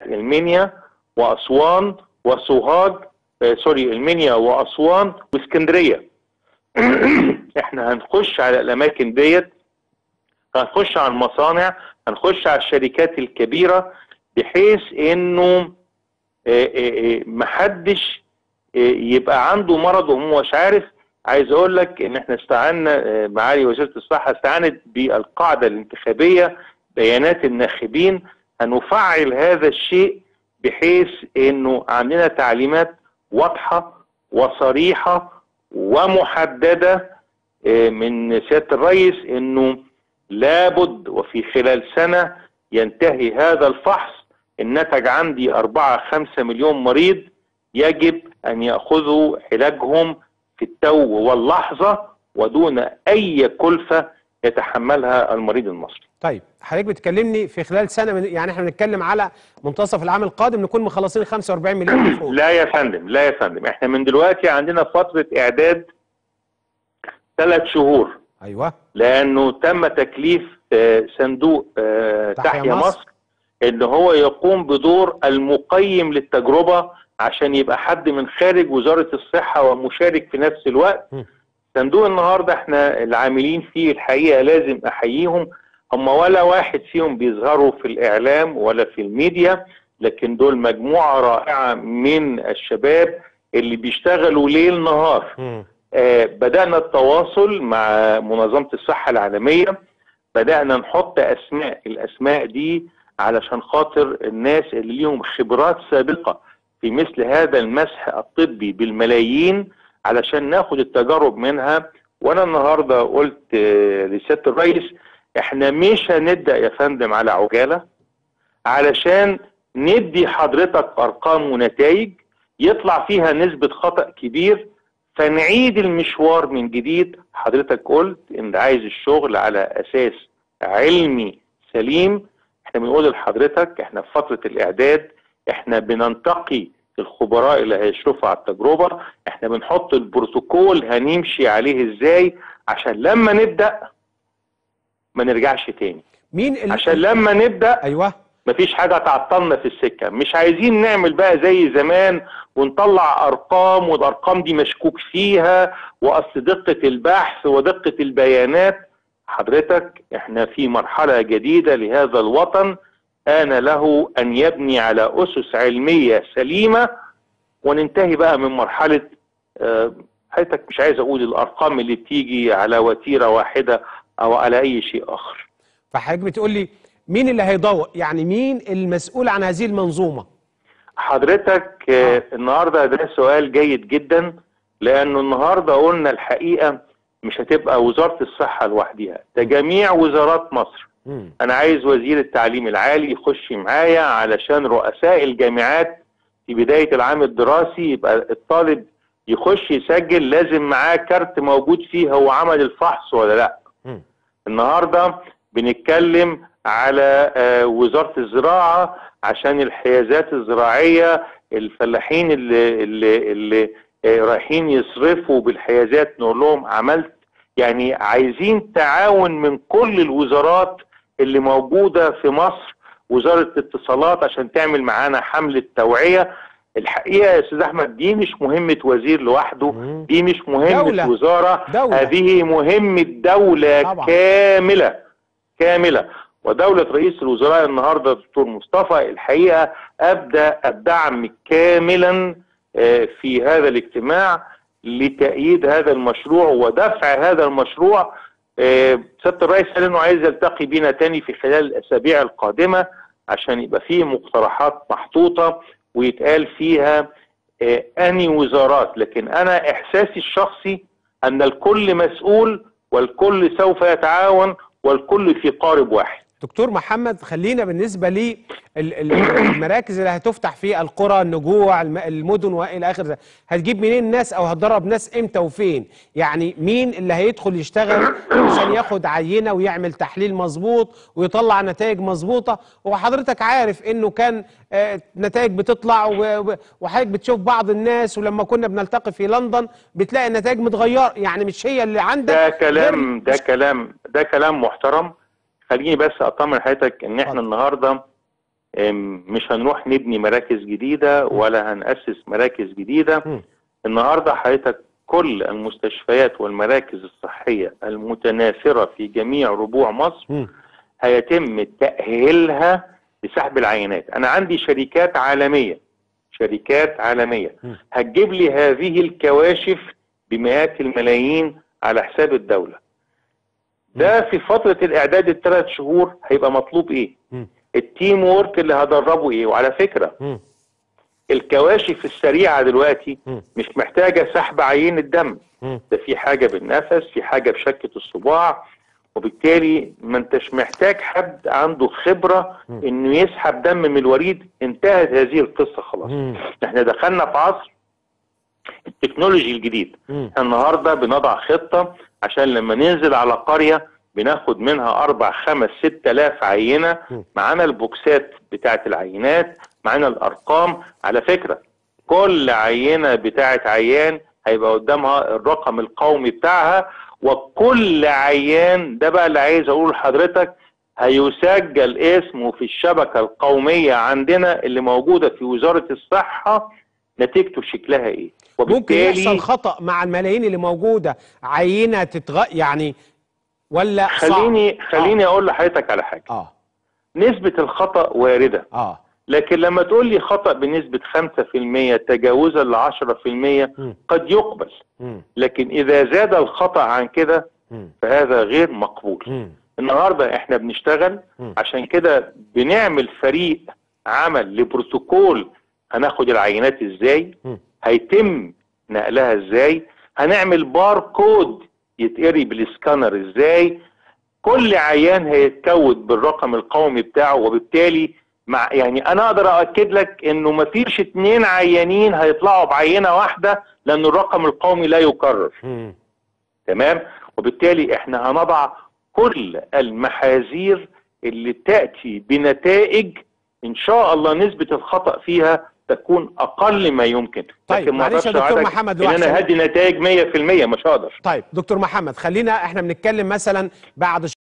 المنيا واسوان وسوهاج آه سوري المنيا واسوان واسكندريه احنا هنخش على الاماكن ديت هنخش على المصانع هنخش على الشركات الكبيره بحيث انه محدش يبقى عنده مرض وهو مش عارف عايز اقول لك ان احنا استعنا معالي وزيره الصحه استعانت بالقاعده الانتخابيه بيانات الناخبين هنفعل هذا الشيء بحيث انه عندنا تعليمات واضحه وصريحه ومحدده من سياده الرئيس انه لابد وفي خلال سنه ينتهي هذا الفحص النتج عندي أربعة خمسة مليون مريض يجب أن يأخذوا علاجهم في التو واللحظة ودون أي كلفة يتحملها المريض المصري طيب حضرتك بتكلمني في خلال سنة من يعني احنا بنتكلم على منتصف العام القادم نكون مخلصين 45 مليون فوق لا يا فندم لا يا فندم احنا من دلوقتي عندنا فترة إعداد ثلاث شهور أيوه لأنه تم تكليف صندوق تحيا مصر, مصر ان هو يقوم بدور المقيم للتجربه عشان يبقى حد من خارج وزاره الصحه ومشارك في نفس الوقت م. صندوق النهارده احنا العاملين فيه الحقيقه لازم احييهم هم ولا واحد فيهم بيظهروا في الاعلام ولا في الميديا لكن دول مجموعه رائعه من الشباب اللي بيشتغلوا ليل نهار م. آه بدانا التواصل مع منظمه الصحه العالميه بدانا نحط اسماء الاسماء دي علشان خاطر الناس اللي ليهم خبرات سابقة في مثل هذا المسح الطبي بالملايين علشان ناخد التجارب منها وانا النهاردة قلت لسيادة الرئيس احنا مش هنبدأ يا فندم على عجالة علشان ندي حضرتك ارقام ونتائج يطلع فيها نسبة خطأ كبير فنعيد المشوار من جديد حضرتك قلت ان عايز الشغل على اساس علمي سليم احنا بنقول لحضرتك احنا في فتره الاعداد احنا بننتقي الخبراء اللي هيشرفوا على التجربه احنا بنحط البروتوكول هنمشي عليه ازاي عشان لما نبدا ما نرجعش تاني مين ال... عشان لما نبدا ايوه مفيش حاجه تعطلنا في السكه مش عايزين نعمل بقى زي زمان ونطلع ارقام والارقام دي مشكوك فيها واصل دقه البحث ودقه البيانات حضرتك احنا في مرحلة جديدة لهذا الوطن آن له أن يبني على أسس علمية سليمة وننتهي بقى من مرحلة اه حضرتك مش عايز أقول الأرقام اللي بتيجي على وتيرة واحدة أو على أي شيء آخر فحضرتك بتقول لي مين اللي هيضوء يعني مين المسؤول عن هذه المنظومة حضرتك اه النهاردة ده سؤال جيد جدا لأنه النهاردة قلنا الحقيقة مش هتبقى وزارة الصحة لوحدها ده جميع وزارات مصر مم. أنا عايز وزير التعليم العالي يخش معايا علشان رؤساء الجامعات في بداية العام الدراسي يبقى الطالب يخش يسجل لازم معاه كارت موجود فيه هو عمل الفحص ولا لا مم. النهاردة بنتكلم على آه وزارة الزراعة عشان الحيازات الزراعية الفلاحين اللي, اللي, اللي رايحين يصرفوا بالحيازات نقول لهم عملت يعني عايزين تعاون من كل الوزارات اللي موجودة في مصر وزارة الاتصالات عشان تعمل معانا حملة توعية الحقيقة يا أستاذ أحمد دي مش مهمة وزير لوحده دي مش مهمة دولة. وزارة دولة. هذه مهمة دولة طبعا. كاملة كاملة ودولة رئيس الوزراء النهاردة الدكتور مصطفى الحقيقة أبدأ الدعم كاملا في هذا الاجتماع لتأييد هذا المشروع ودفع هذا المشروع سيادة الرئيس قال انه عايز يلتقي بينا تاني في خلال الاسابيع القادمة عشان يبقى فيه مقترحات محطوطة ويتقال فيها اني وزارات لكن انا احساسي الشخصي ان الكل مسؤول والكل سوف يتعاون والكل في قارب واحد دكتور محمد خلينا بالنسبه للمراكز اللي هتفتح في القرى النجوع الم- المدن والى اخره هتجيب منين الناس او هتدرب ناس امتى وفين يعني مين اللي هيدخل يشتغل عشان ياخد عينه ويعمل تحليل مظبوط ويطلع نتائج مظبوطه وحضرتك عارف انه كان آه، نتائج بتطلع و- و- وحضرتك بتشوف بعض الناس ولما كنا بنلتقي في لندن بتلاقي النتائج متغيره يعني مش هي اللي عندك ده غير- كلام ده كلام ده كلام محترم خليني بس اطمن حضرتك ان احنا اتفضل. النهارده أم، مش هنروح نبني مراكز جديده ولا هنأسس مراكز جديده مم. النهارده حضرتك كل المستشفيات والمراكز الصحيه المتناثره في جميع ربوع مصر مم. هيتم تأهيلها لسحب العينات أنا عندي شركات عالمية شركات عالمية م. هتجيب لي هذه الكواشف بمئات الملايين على حساب الدولة ده في فترة الإعداد الثلاث شهور هيبقى مطلوب إيه مم. التيم وورك اللي هدربه إيه وعلى فكرة مم. الكواشف السريعة دلوقتي م. مش محتاجة سحب عينة دم مم. ده في حاجة بالنفس في حاجة بشكة الصباع وبالتالي ما انتش محتاج حد عنده خبرة م. انه يسحب دم من الوريد انتهت هذه القصة خلاص مم. احنا دخلنا في عصر التكنولوجي الجديد مم. احنا النهاردة بنضع خطة عشان لما ننزل على قرية بناخد منها اربع خمس ست الاف عينة م. معانا البوكسات بتاعت العينات معانا الارقام على فكرة كل عينة بتاعت عيان هيبقى قدامها الرقم القومي بتاعها وكل عيان ده بقى اللي عايز اقوله لحضرتك هيسجل اسمه في الشبكة القومية عندنا اللي موجودة في وزارة الصحة نتيجته شكلها ايه ممكن يحصل خطأ مع الملايين اللي موجودة عينة تتغ يعني ولا صعب؟ خليني خليني اقول لحضرتك على حاجة اه نسبة الخطأ واردة اه لكن لما تقول لي خطأ بنسبة 5% تجاوزا ل 10% مم. قد يقبل مم. لكن إذا زاد الخطأ عن كده مم. فهذا غير مقبول مم. النهاردة احنا بنشتغل مم. عشان كده بنعمل فريق عمل لبروتوكول هناخد العينات ازاي مم. هيتم نقلها ازاي هنعمل باركود يتقري بالسكانر ازاي كل عيان هيتكود بالرقم القومي بتاعه وبالتالي مع يعني انا اقدر اؤكد لك انه مفيش اتنين عيانين هيطلعوا بعينه واحده لان الرقم القومي لا يكرر مم. تمام وبالتالي احنا هنضع كل المحاذير اللي تاتي بنتائج ان شاء الله نسبه الخطا فيها تكون اقل ما يمكن طيب، لكن ما معلش يا أقدرش دكتور أوعدك محمد ان وأحسن- انا هدي نتائج 100% مش هقدر طيب دكتور محمد خلينا احنا بنتكلم مثلا بعد